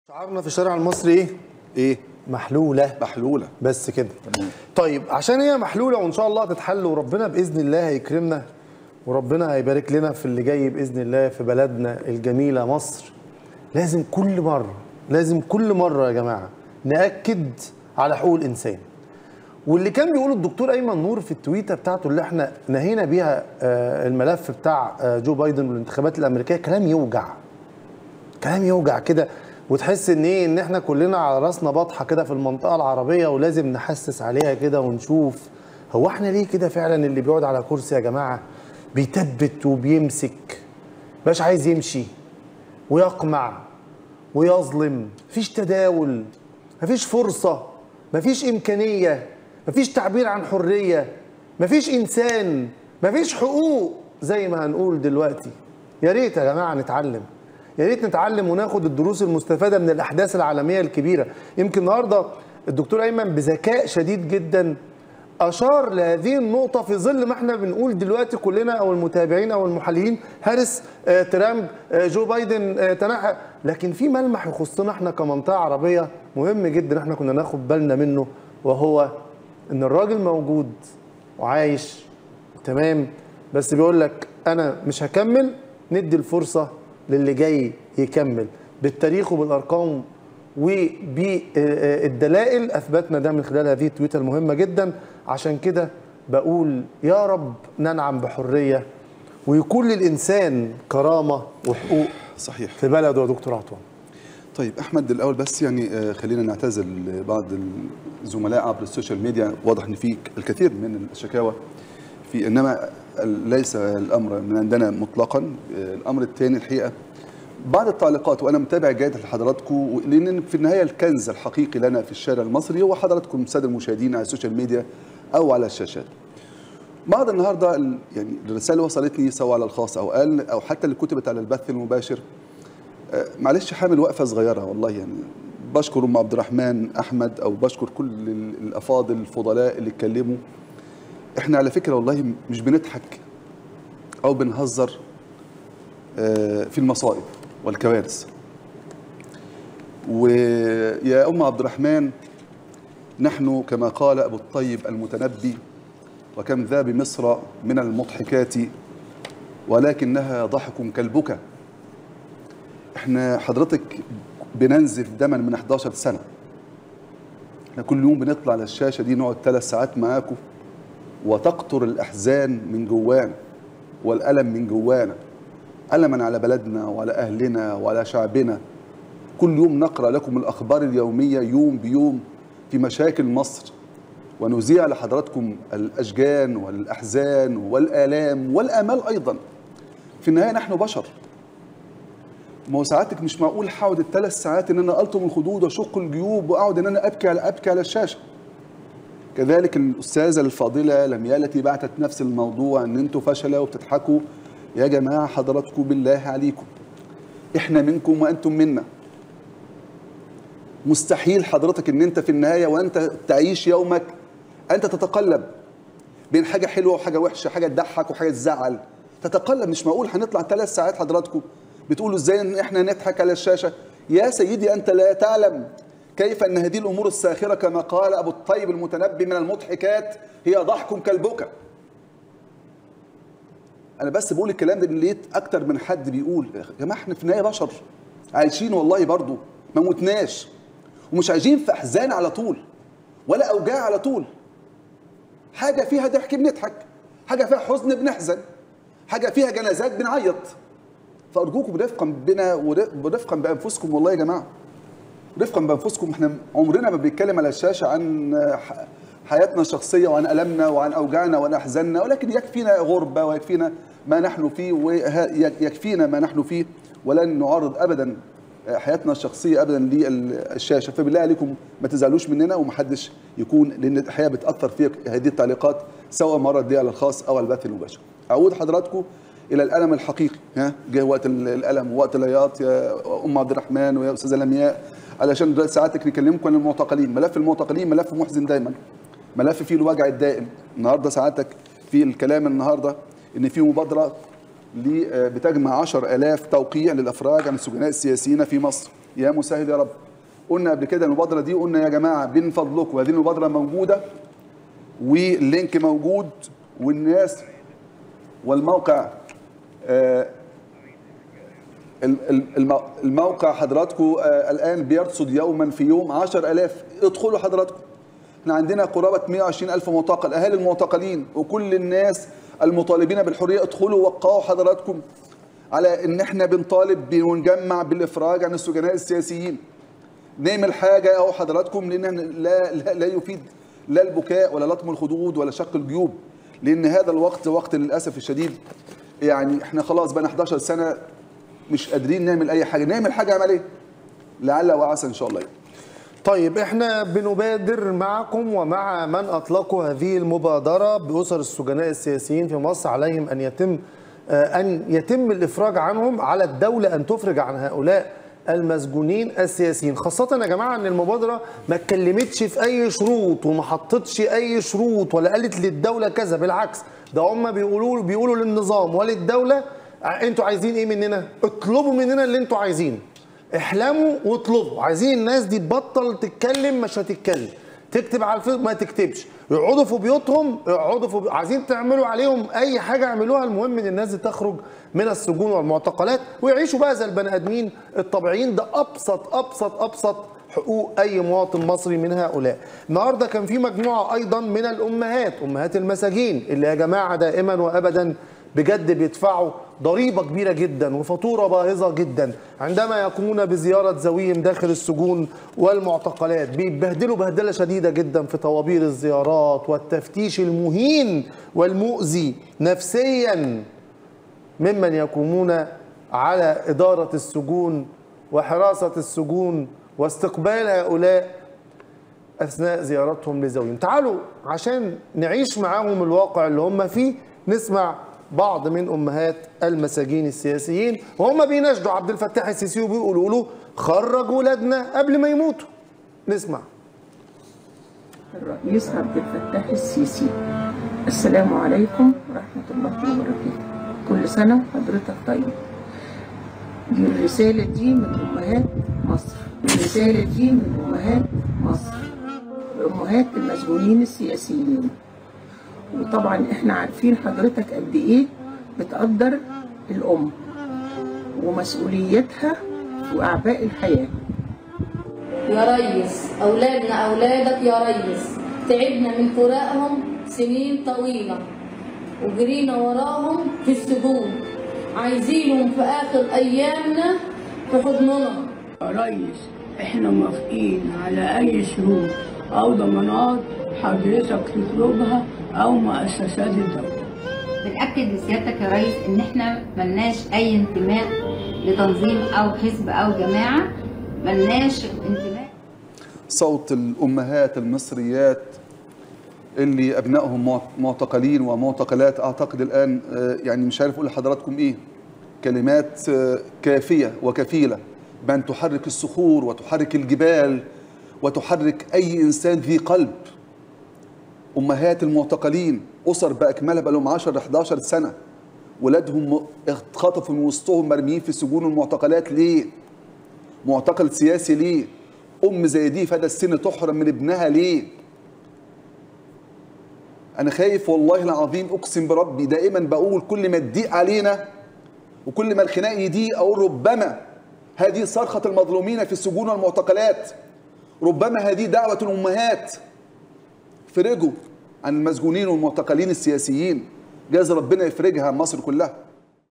شعارنا في الشارع المصري ايه؟ ايه محلولة محلوله بس كده طيب عشان هي محلولة وان شاء الله تتحل وربنا باذن الله هيكرمنا وربنا هيبارك لنا في اللي جاي باذن الله في بلدنا الجميلة مصر لازم كل مرة لازم كل مرة يا جماعة نأكد على حقوق الإنسان واللي كان بيقوله الدكتور ايمن نور في التويته بتاعته اللي احنا نهينا بيها آه، الملف بتاع آه، جو بايدن والانتخابات الامريكيه كلام يوجع كلام يوجع كده وتحس ان ايه ان احنا كلنا على راسنا بطحه كده في المنطقه العربيه ولازم نحسس عليها كده ونشوف هو احنا ليه كده فعلا اللي بيقعد على كرسي يا جماعه بيثبت وبيمسك باش عايز يمشي ويقمع ويظلم مفيش تداول مفيش فرصة مفيش إمكانية مفيش تعبير عن حرية مفيش إنسان مفيش حقوق زي ما هنقول دلوقتي يا ريت يا جماعة نتعلم يا ريت نتعلم وناخد الدروس المستفادة من الأحداث العالمية الكبيرة يمكن النهاردة الدكتور أيمن بذكاء شديد جدا اشار لهذه النقطه في ظل ما احنا بنقول دلوقتي كلنا او المتابعين او المحللين هارس آه، ترامب آه، جو بايدن آه، تنحى لكن في ملمح يخصنا احنا كمنطقه عربيه مهم جدا احنا كنا ناخد بالنا منه وهو ان الراجل موجود وعايش تمام بس بيقول لك انا مش هكمل ندي الفرصه للي جاي يكمل بالتاريخ وبالارقام وبالدلائل اثبتنا ده من خلال هذه التويته المهمه جدا عشان كده بقول يا رب ننعم بحريه ويكون للانسان كرامه وحقوق صحيح في بلده يا دكتور عطوان طيب احمد الاول بس يعني آه، خلينا نعتذر لبعض الزملاء عبر السوشيال ميديا واضح ان في الكثير من الشكاوى في انما ال- ليس الامر من عندنا مطلقا آه، الامر الثاني الحقيقه بعض التعليقات وانا متابع جيد لحضراتكم لان في النهايه الكنز الحقيقي لنا في الشارع المصري هو حضراتكم الساده المشاهدين على السوشيال ميديا او على الشاشات بعض النهارده ال- يعني الرساله وصلتني سواء على الخاص او قال او حتى اللي كتبت على البث المباشر آه، معلش حامل وقفه صغيره والله يعني بشكر ام عبد الرحمن احمد او بشكر كل ال- الافاضل الفضلاء اللي اتكلموا احنا على فكره والله مش بنضحك او بنهزر آه، في المصائب والكوارث ويا ام عبد الرحمن نحن كما قال ابو الطيب المتنبي وكم ذا بمصر من المضحكات ولكنها ضحك كالبكا احنا حضرتك بننزف دما من 11 سنه احنا كل يوم بنطلع على الشاشه دي نقعد ثلاث ساعات معاكم وتقطر الاحزان من جوانا والالم من جوانا الما على بلدنا وعلى اهلنا وعلى شعبنا كل يوم نقرا لكم الاخبار اليوميه يوم بيوم في مشاكل مصر ونذيع لحضراتكم الاشجان والاحزان والالام والامال ايضا في النهايه نحن بشر ما هو ساعاتك مش معقول حاول الثلاث ساعات ان انا الطم الخدود واشق الجيوب واقعد ان انا ابكي على ابكي على الشاشه كذلك الاستاذه الفاضله لمياء التي بعتت نفس الموضوع ان انتوا فشله وبتضحكوا يا جماعه حضراتكم بالله عليكم احنا منكم وانتم منا مستحيل حضرتك ان انت في النهايه وانت تعيش يومك انت تتقلب بين حاجه حلوه وحاجه وحشه حاجه تضحك وحاجه تزعل تتقلب مش معقول هنطلع ثلاث ساعات حضراتكم بتقولوا ازاي ان احنا نضحك على الشاشه يا سيدي انت لا تعلم كيف ان هذه الامور الساخره كما قال ابو الطيب المتنبي من المضحكات هي ضحك كالبكا انا بس بقول الكلام ده لقيت اكتر من حد بيقول يا جماعه احنا في النهايه بشر عايشين والله برضو ما متناش ومش عايشين في احزان على طول ولا اوجاع على طول حاجه فيها ضحك بنضحك حاجه فيها حزن بنحزن حاجه فيها جنازات بنعيط فارجوكم برفقا بنا ورفقا بانفسكم والله يا جماعه رفقا بانفسكم احنا عمرنا ما بنتكلم على الشاشه عن ح- حياتنا الشخصيه وعن المنا وعن اوجاعنا وعن احزاننا ولكن يكفينا غربه ويكفينا ما نحن فيه ويكفينا ما نحن فيه ولن نعرض ابدا حياتنا الشخصيه ابدا للشاشه فبالله عليكم ما تزعلوش مننا ومحدش يكون لان الحقيقه بتاثر في هذه التعليقات سواء مرت دي على الخاص او على البث المباشر اعود حضراتكم الى الالم الحقيقي ها جه وقت ال- الالم ووقت العياط يا ام عبد الرحمن ويا استاذه لمياء علشان دلوقتي ساعاتك نكلمكم عن المعتقلين ملف المعتقلين ملف محزن دايما ملف فيه الوجع الدائم النهارده ساعاتك في الكلام النهارده ان في مبادره ل- آه، بتجمع 10000 توقيع للافراج عن السجناء السياسيين في مصر يا مسهل يا رب قلنا قبل كده المبادره دي قلنا يا جماعه من فضلكم هذه المبادره موجوده واللينك موجود والناس والموقع آه، ال- ال- الم- الموقع حضراتكم آه، الآن بيرصد يوما في يوم 10000 ادخلوا حضراتكم احنا عندنا قرابة 120 ألف معتقل أهالي المعتقلين وكل الناس المطالبين بالحرية ادخلوا وقعوا حضراتكم على ان احنا بنطالب ب- ونجمع بالافراج عن السجناء السياسيين نعمل حاجة اهو حضراتكم لان احنا لا, لا, لا يفيد لا البكاء ولا لطم الخدود ولا شق الجيوب لان هذا الوقت وقت للاسف الشديد يعني احنا خلاص بقى 11 سنة مش قادرين نعمل اي حاجة نعمل حاجة عملية لعل وعسى ان شاء الله طيب احنا بنبادر معكم ومع من اطلقوا هذه المبادره باسر السجناء السياسيين في مصر عليهم ان يتم آه، ان يتم الافراج عنهم على الدوله ان تفرج عن هؤلاء المسجونين السياسيين خاصة يا جماعة ان المبادرة ما اتكلمتش في اي شروط وما حطتش اي شروط ولا قالت للدولة كذا بالعكس ده هم بيقولوا بيقولوا للنظام وللدولة ع- انتوا عايزين ايه مننا اطلبوا مننا اللي انتوا عايزينه احلموا واطلبوا عايزين الناس دي تبطل تتكلم مش هتتكلم تكتب على الفيسبوك ما تكتبش يقعدوا في بيوتهم يقعدوا في بي... عايزين تعملوا عليهم اي حاجه اعملوها المهم ان الناس دي تخرج من السجون والمعتقلات ويعيشوا بقى زي البني ادمين الطبيعيين ده ابسط ابسط ابسط حقوق اي مواطن مصري من هؤلاء النهارده كان في مجموعه ايضا من الامهات امهات المساجين اللي يا جماعه دائما وابدا بجد بيدفعوا ضريبة كبيرة جدا وفاتورة باهظة جدا عندما يقومون بزيارة ذويهم داخل السجون والمعتقلات بيتبهدلوا بهدلة شديدة جدا في طوابير الزيارات والتفتيش المهين والمؤذي نفسيا ممن يقومون على إدارة السجون وحراسة السجون واستقبال هؤلاء اثناء زيارتهم لزوجهم تعالوا عشان نعيش معاهم الواقع اللي هم فيه نسمع بعض من امهات المساجين السياسيين وهم بيناشدوا عبد الفتاح السيسي وبيقولوا له خرج ولادنا قبل ما يموتوا نسمع الرئيس عبد الفتاح السيسي السلام عليكم ورحمة الله وبركاته كل سنة وحضرتك طيب دي الرسالة دي من أمهات مصر الرسالة دي من أمهات مصر أمهات المسجونين السياسيين وطبعا احنا عارفين حضرتك قد ايه بتقدر الأم ومسؤوليتها وأعباء الحياة يا ريس أولادنا أولادك يا ريس تعبنا من فراقهم سنين طويلة وجرينا وراهم في السجون عايزينهم في آخر أيامنا في حضننا يا ريس احنا موافقين على اي شروط او ضمانات حضرتك تطلبها او مؤسسات الدولة بنأكد لسيادتك يا ريس إن إحنا ملناش أي انتماء لتنظيم أو حزب أو جماعة ملناش انتماء صوت الامهات المصريات اللي ابنائهم مع- معتقلين ومعتقلات اعتقد الان آه، يعني مش عارف اقول لحضراتكم ايه كلمات آه، كافيه وكفيله بان تحرك الصخور وتحرك الجبال وتحرك اي انسان ذي قلب امهات المعتقلين اسر باكملها بقى لهم 10 11 سنه ولادهم م- اتخطفوا من وسطهم مرميين في سجون المعتقلات ليه؟ معتقل سياسي ليه؟ ام زي دي في هذا السن تحرم من ابنها ليه؟ انا خايف والله العظيم اقسم بربي دائما بقول كل ما تضيق علينا وكل ما الخناق يضيق اقول ربما هذه صرخه المظلومين في السجون والمعتقلات ربما هذه دعوه الامهات فرجوا عن المسجونين والمعتقلين السياسيين جاز ربنا يفرجها عن مصر كلها